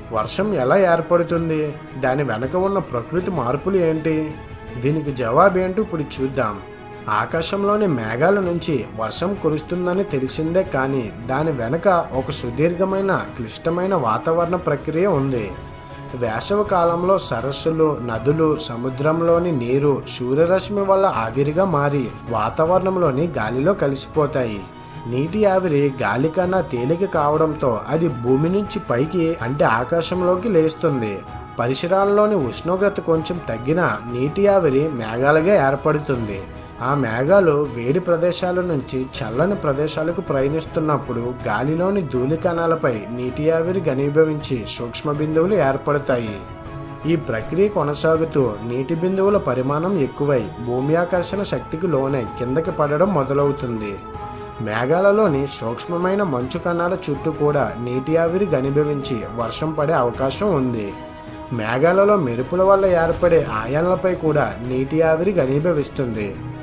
వర్షం ఎలా ఏర్పడుతుంది దాని వెనక ఉన్న ప్రకృతి మార్పులు ఏంటి దీనికి జవాబు ఏంటో ఇప్పుడు చూద్దాం ఆకాశంలోని మేఘాల నుంచి వర్షం కురుస్తుందని తెలిసిందే కానీ దాని వెనక ఒక సుదీర్ఘమైన క్లిష్టమైన వాతావరణ ప్రక్రియ ఉంది వేసవి కాలంలో సరస్సులు నదులు సముద్రంలోని నీరు సూర్యరశ్మి వల్ల ఆవిరిగా మారి వాతావరణంలోని గాలిలో కలిసిపోతాయి నీటి ఆవిరి గాలి కన్నా తేలిక కావడంతో అది భూమి నుంచి పైకి అంటే ఆకాశంలోకి లేస్తుంది పరిసరాల్లోని ఉష్ణోగ్రత కొంచెం తగ్గిన నీటి ఆవిరి మేఘాలుగా ఏర్పడుతుంది ఆ మేఘాలు వేడి ప్రదేశాల నుంచి చల్లని ప్రదేశాలకు ప్రయాణిస్తున్నప్పుడు గాలిలోని ధూళి కణాలపై నీటి ఆవిరి ఘనీభవించి సూక్ష్మ బిందువులు ఏర్పడతాయి ఈ ప్రక్రియ కొనసాగుతూ నీటి బిందువుల పరిమాణం ఎక్కువై భూమి ఆకర్షణ శక్తికి లోనై కిందకి పడడం మొదలవుతుంది మేఘాలలోని సూక్ష్మమైన మంచు కణాల చుట్టూ కూడా నీటి ఆవిరి ఘనీభవించి వర్షం పడే అవకాశం ఉంది మేఘాలలో మెరుపుల వల్ల ఏర్పడే ఆయాన్లపై కూడా నీటి ఆవిరి ఘనీభవిస్తుంది